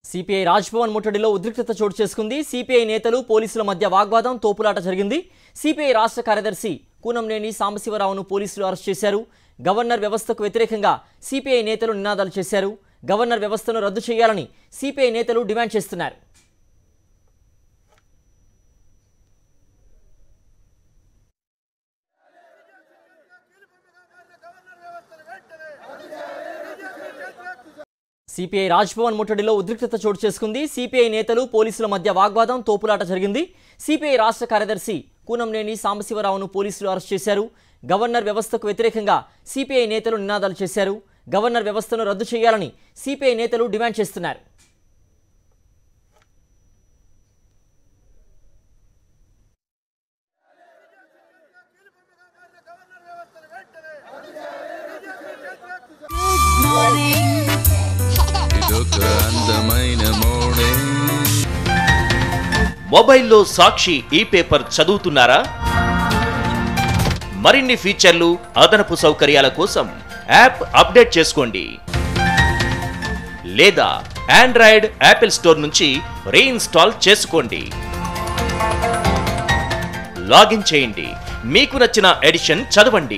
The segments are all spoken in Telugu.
సిపిఐ రాజ్భవన్ ముట్టడిలో ఉద్రిక్తత చోటు చేసుకుంది సిపిఐ నేతలు పోలీసుల మధ్య వాగ్వాదం తోపులాట జరిగింది సిపిఐ రాష్ట్ర కార్యదర్శి కూనంనేని సాంబశివరావును పోలీసులు అరెస్ట్ చేశారు గవర్నర్ వ్యవస్థకు వ్యతిరేకంగా సిపిఐ నేతలు నినాదాలు చేశారు గవర్నర్ వ్యవస్థను రద్దు చేయాలని సిపిఐ నేతలు డిమాండ్ చేస్తున్నారు సిపిఐ రాజ్భవన్ ముట్టడిలో ఉద్రిక్తత చోటు చేసుకుంది సిపిఐ నేతలు పోలీసుల మధ్య వాగ్వాదం తోపులాట జరిగింది సిపిఐ రాష్ట్ర కార్యదర్శి కూనంనేని సాంబశివరావును పోలీసులు అరెస్ట్ చేశారు గవర్నర్ వ్యవస్థకు వ్యతిరేకంగా సిపిఐ నేతలు నినాదాలు చేశారు గవర్నర్ వ్యవస్థను రద్దు చేయాలని సిపిఐ నేతలు డిమాండ్ చేస్తున్నారు ఇదొక అందమైన మోడే మొబైల్లో సాక్షి ఈ పేపర్ చదువుతున్నారా మరిన్ని ఫీచర్లు అదనపు సౌకర్యాల కోసం యాప్ అప్డేట్ చేసుకోండి లేదా ఆండ్రాయిడ్ యాపిల్ స్టోర్ నుంచి రీఇన్స్టాల్ చేసుకోండి లాగిన్ చేయండి మీకు నచ్చిన ఎడిషన్ చదవండి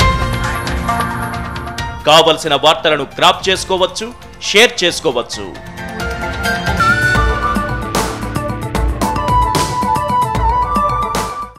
కావలసిన వార్తలను క్రాప్ చేసుకోవచ్చు షేర్ చేసుకోవచ్చు